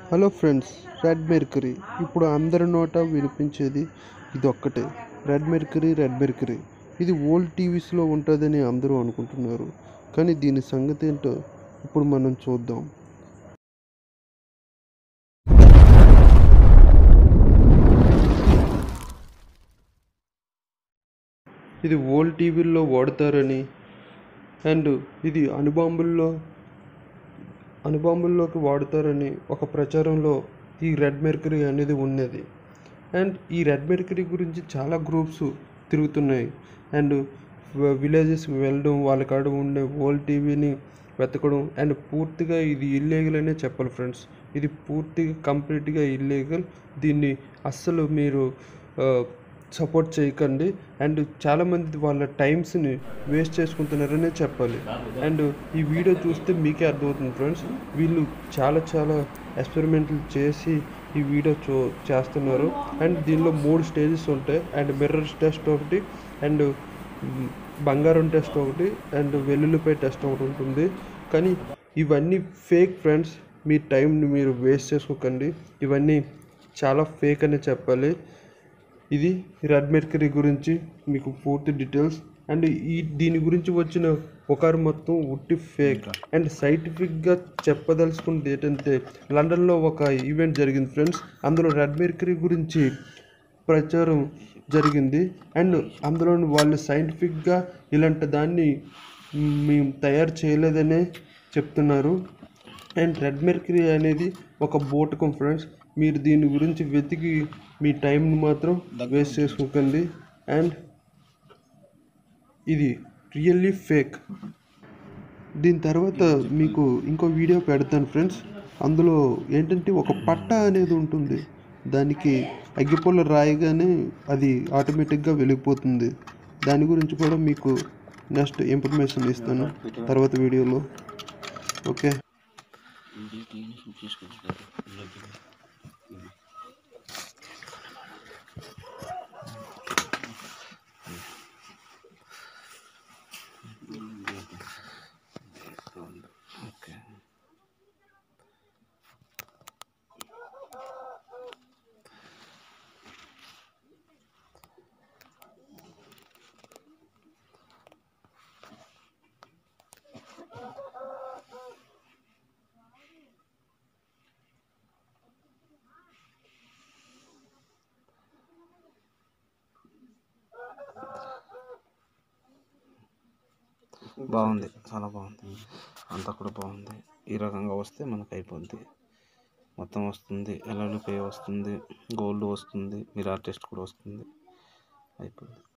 hello friends red mercury ఇప్పుడు అందరి నోట వినిపించేది ఇది ఒక్కటే రెడ్ మెర్కరీ రెడ్ మెర్కరీ ఇది ఓల్డ్ టీవీస్లో ఉంటుందని అందరూ అనుకుంటున్నారు కానీ దీని సంగతి ఏంటో ఇప్పుడు మనం చూద్దాం ఇది ఓల్డ్ టీవీల్లో వాడతారని అండ్ ఇది అణుబాంబుల్లో అణుబాంబుల్లోకి వాడతారని ఒక ప్రచారంలో ఈ రెడ్ మెర్కరీ అనేది ఉన్నది అండ్ ఈ రెడ్ మెర్కరీ గురించి చాలా గ్రూప్స్ తిరుగుతున్నాయి అండ్ విలేజెస్కి వెళ్ళడం వాళ్ళ కాడ ఉండే ఓల్డ్ టీవీని వెతకడం అండ్ పూర్తిగా ఇది ఇల్లీగల్ అనే చెప్పాలి ఫ్రెండ్స్ ఇది పూర్తిగా కంప్లీట్గా ఇల్లీగల్ దీన్ని అస్సలు మీరు సపోర్ట్ చేయకండి అండ్ చాలామంది వాళ్ళ టైమ్స్ని వేస్ట్ చేసుకుంటున్నారనే చెప్పాలి అండ్ ఈ వీడియో చూస్తే మీకే అర్థమవుతుంది ఫ్రెండ్స్ వీళ్ళు చాలా చాలా ఎక్స్పెరిమెంట్లు చేసి ఈ వీడియో చూ చేస్తున్నారు అండ్ దీనిలో మూడు స్టేజెస్ ఉంటాయి అండ్ మిర్రర్స్ టెస్ట్ ఒకటి అండ్ బంగారం టెస్ట్ ఒకటి అండ్ వెల్లుల్లిపై టెస్ట్ ఒకటి ఉంటుంది కానీ ఇవన్నీ ఫేక్ ఫ్రెండ్స్ మీ టైంని మీరు వేస్ట్ చేసుకోకండి ఇవన్నీ చాలా ఫేక్ అని చెప్పాలి ఇది రెడ్ మెర్కరీ గురించి మీకు పూర్తి డీటెయిల్స్ అండ్ ఈ దీని గురించి వచ్చిన ఒకరు మొత్తం ఉట్టి ఫేక్ అండ్ సైంటిఫిక్గా చెప్పదలుచుకున్నది ఏంటంటే లండన్లో ఒక ఈవెంట్ జరిగింది ఫ్రెండ్స్ అందులో రెడ్ మెర్కరీ గురించి ప్రచారం జరిగింది అండ్ అందులో వాళ్ళు సైంటిఫిక్గా ఇలాంటి దాన్ని మేము తయారు చేయలేదనే చెప్తున్నారు అండ్ రెడ్ మెర్కరీ అనేది ఒక బోటకం ఫ్రెండ్స్ మీరు దీని గురించి వెతికి మీ టైంని మాత్రం వేస్ట్ చేసుకోకండి అండ్ ఇది రియల్లీ ఫేక్ దీని తర్వాత మీకు ఇంకో వీడియో పెడతాను ఫ్రెండ్స్ అందులో ఏంటంటే ఒక పట్ట అనేది ఉంటుంది దానికి అగ్గిపుల్ల రాయగానే అది ఆటోమేటిక్గా వెలిగిపోతుంది దాని గురించి కూడా మీకు నెక్స్ట్ ఇన్ఫర్మేషన్ ఇస్తాను తర్వాత వీడియోలో ఓకే ఓకే బాగుంది చాలా బాగుంది అంతా కూడా బాగుంది ఈ రకంగా వస్తే మనకు అయిపోద్ది మొత్తం వస్తుంది ఎల్ఎల్పే వస్తుంది గోల్డ్ వస్తుంది మిరార్ టెస్ట్ కూడా వస్తుంది అయిపోయింది